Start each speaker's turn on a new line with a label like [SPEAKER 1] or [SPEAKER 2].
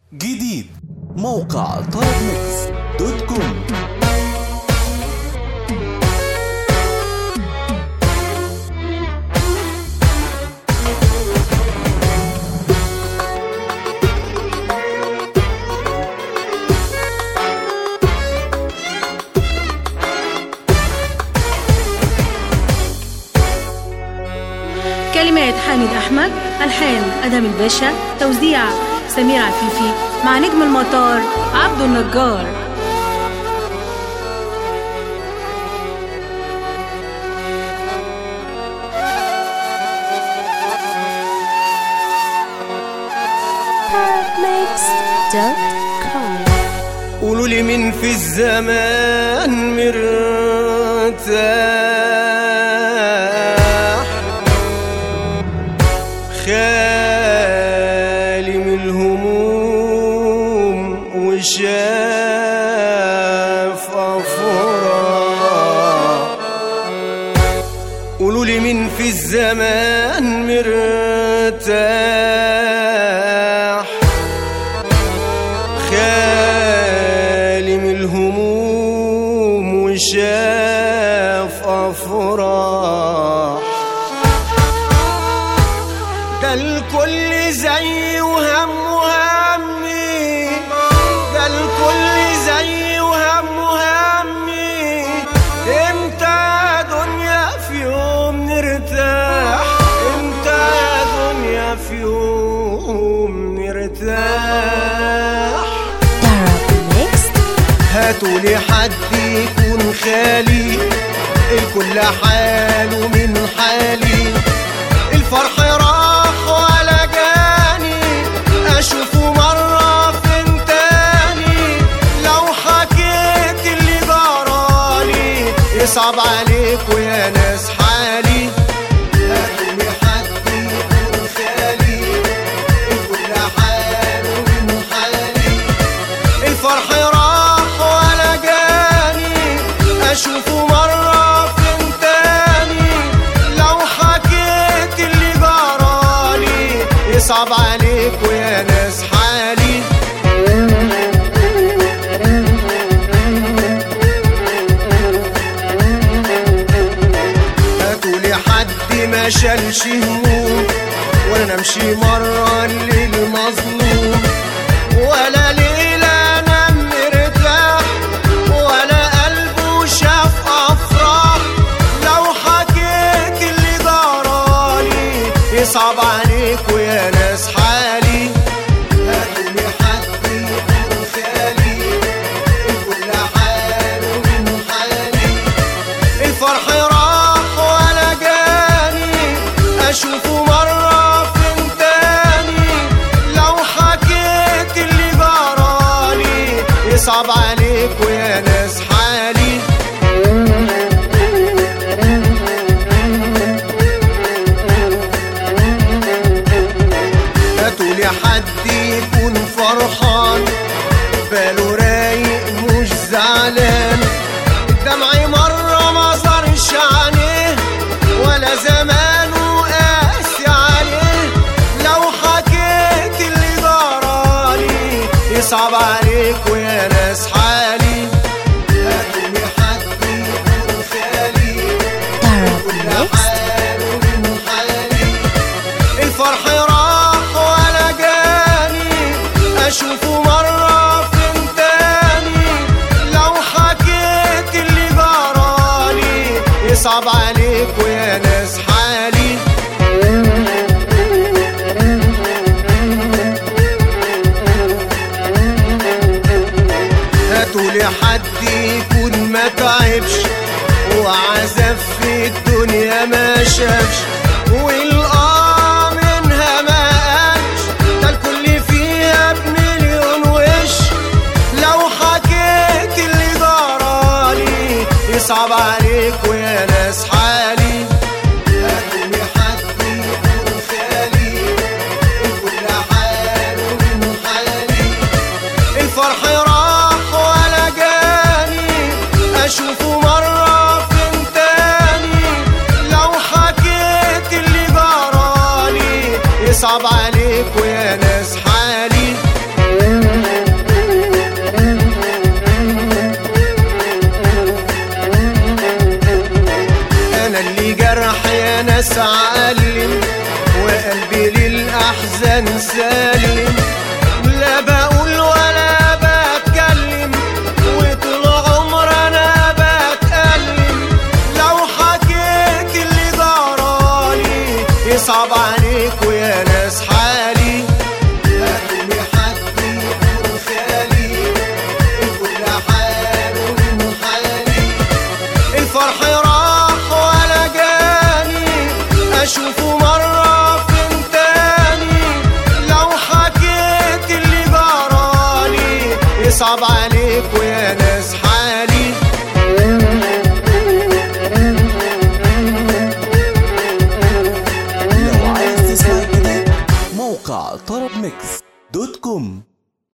[SPEAKER 1] جديد موقع طرب ميكس دوت كوم
[SPEAKER 2] كلمات حامد أحمد ألحان أدهم الباشا توزيع سمير عفيفي مع نجم المطار عبد النجار
[SPEAKER 3] Mix.com
[SPEAKER 4] قولوا لي مين في الزمان مرتاح خالي من الهموم وشاف أفراح قولوا لي مين في الزمان مرتاح خالي من الهموم وشاف أفراح ده الكل زي وهم وهمي ده الكل زي وهم وهمي امتى يا دنيا في يوم نرتاح امتى يا دنيا في يوم نرتاح
[SPEAKER 3] Darab Mix
[SPEAKER 4] هاتوا لي حد يكون خالي الكل حاله من حالي الفرح راح ولا جاني اشوفه مرة فين تاني لو حكيت اللي جرالي يصعب عليكوا يا ناس حالي هاتوا لي حد يكون خالي الكل حاله من حالي الفرح راح ولا جاني اشوفه مرة فين تاني لو حكيت اللي جرالي يصعب عليكوا يا ناس حالي هاتوا لي حد ما شالش هموم ولا نمشي مرة الليل مظلوم ولا ليلة أنا مرتاح ولا قلبه شاف أفراح لو حكيت اللي جرالي يصعب عليكوا يا ناس حالي هاتوا لي حد يكون خالي الكل حاله من حالي الفرح راح ولا جاني اشوفه مرة فين تاني لو حكيت اللي جرالي يصعب عليكوا يا ناس حالي هاتوا لي حد يكون فرحان باله رايق مش زعلان الدمع مرة ما صارش عليه ولا زمانه قاسي عليه لو حكيت اللي جرالي يصعب عليكوا يا ناس حالي هاتوا لي حد يكون خالي
[SPEAKER 3] Darab
[SPEAKER 4] كل
[SPEAKER 3] Mix
[SPEAKER 4] حاله من حالي الفرح راح ولا جاني اشوفه مرة فين تاني لو حكيت اللي جرالي يصعب عليكوا يا ناس حالي هاتوا لي حد يكون خالي الكل حاله من حالي الفرح راح ولا جاني اشوفه مرة فين تاني لو حكيت اللي جرالي يصعب عليكوا يا ناس حالي هاتوا لي حد يكون ما تعبش وعذاب في الدنيا ما شافش والآه منها ما قالش ده الكل فيها بمليون وش لو حكيت اللي جرالي يصعب عليكوا يا ناس حالي هاتوا لي حد يكون خالي الكل حاله من حالي الفرح راح ولا جاني اشوفه مرة فين تاني لو حكيت اللي جرالي يصعب عليكوا يا ناس حالي يصعب عليك ويا ناس